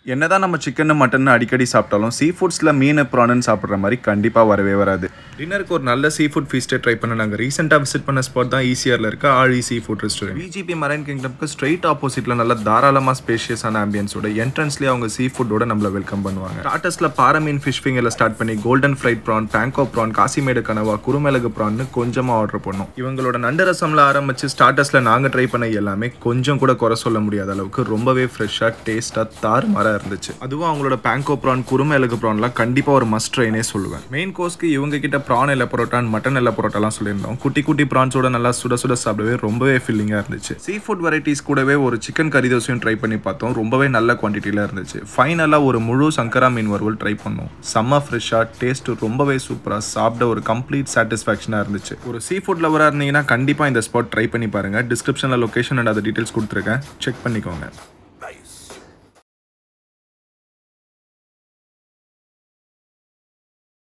என்னதான் நம்ம chicken mutton அடிக்கடி சாப்பிட்டாலும் சீ ஃபுட்ஸில் மீன் ப்ரானுன்னு சாப்பிட்ற மாதிரி கண்டிப்பாக வரவே வராது டின்னருக்கு ஒரு நல்ல சீ ஃபுட் ஃபீஸ்ட்டை ட்ரை பண்ண நாங்கள் ரீசெண்டாக விசிட் பண்ண ஸ்பாட் தான் ஈஸியரில் இருக்க Aazhi sea food restaurant BGP Marine கிங்டம்க்கு ஸ்ட்ரைட் ஆப்போசிட்டில் நல்ல தாராளமாக ஸ்பேஷியஸான ஆம்பியன்ஸோட என்ட்ரன்ஸ்லேயே அவங்க சீ ஃபுட்டோட நம்மளை வெல்கம் பண்ணுவாங்க ஸ்டார்டர்ஸில் பாரமீன் ஃபிஷ் ஃபிங்கரில் ஸ்டார்ட் பண்ணி கோல்டன் ஃப்ரைட் ப்ரான் பேங்கோ ப்ரான் காசிமேடு கனவா குருமிளகு ப்ரான்னு கொஞ்சமாக ஆர்டர் பண்ணோம் இவங்களோட நண்டு ரசம்ல ஆரம்பிச்சு ஸ்டார்டர்ஸில் நாங்கள் ட்ரை பண்ண எல்லாமே கொஞ்சம் கூட குறை சொல்ல முடியாத அளவுக்கு ரொம்பவே ஃப்ரெஷ்ஷாக டேஸ்ட்டாக தாறுமாறாக இருந்துச்சு அதுவும் அவங்களோட பேங்கோ ப்ரான் குருமிளகு ப்ரான்லாம் கண்டிப்பாக ஒரு மஸ்ட் ட்ரைனே சொல்லுவேன் மெயின் கோர்ஸ்க்கு இவங்க கிட்ட ப்ரான் எல்ல பரோட்டா மட்டன் எல்ல பரோட்டாலாம் சொல்லியிருந்தோம் குட்டி குட்டி ப்ரான்ஸோட நல்லா சுட சுட சாப்பிடவே ரொம்பவே ஃபில்லிங்காக இருந்துச்சு சீ ஃபுட் வெரைட்டிஸ் கூடவே ஒரு சிக்கன் கறி தோசையும் ட்ரை பண்ணி பார்த்தோம் ரொம்பவே நல்ல குவான்டிட்டியில் இருந்துச்சு ஃபைனலாக ஒரு முழு சங்கரா மீன் வறுவல் ட்ரை பண்ணோம் செம்ம ஃப்ரெஷ்ஷாக டேஸ்ட் ரொம்பவே சூப்பராக சாப்பிட ஒரு கம்ப்ளீட் சாட்டிஸ்ஃபேக்ஷனாக இருந்துச்சு ஒரு சீ ஃபுட் லவராக இருந்தீங்கன்னா கண்டிப்பாக இந்த ஸ்பாட் ட்ரை பண்ணி பாருங்கள் டிஸ்கிரிப்ஷனில் லொக்கேஷன் அண்ட் அதை டீட்டெயில்ஸ் கொடுத்துருக்கேன் செக் பண்ணிக்கோங்க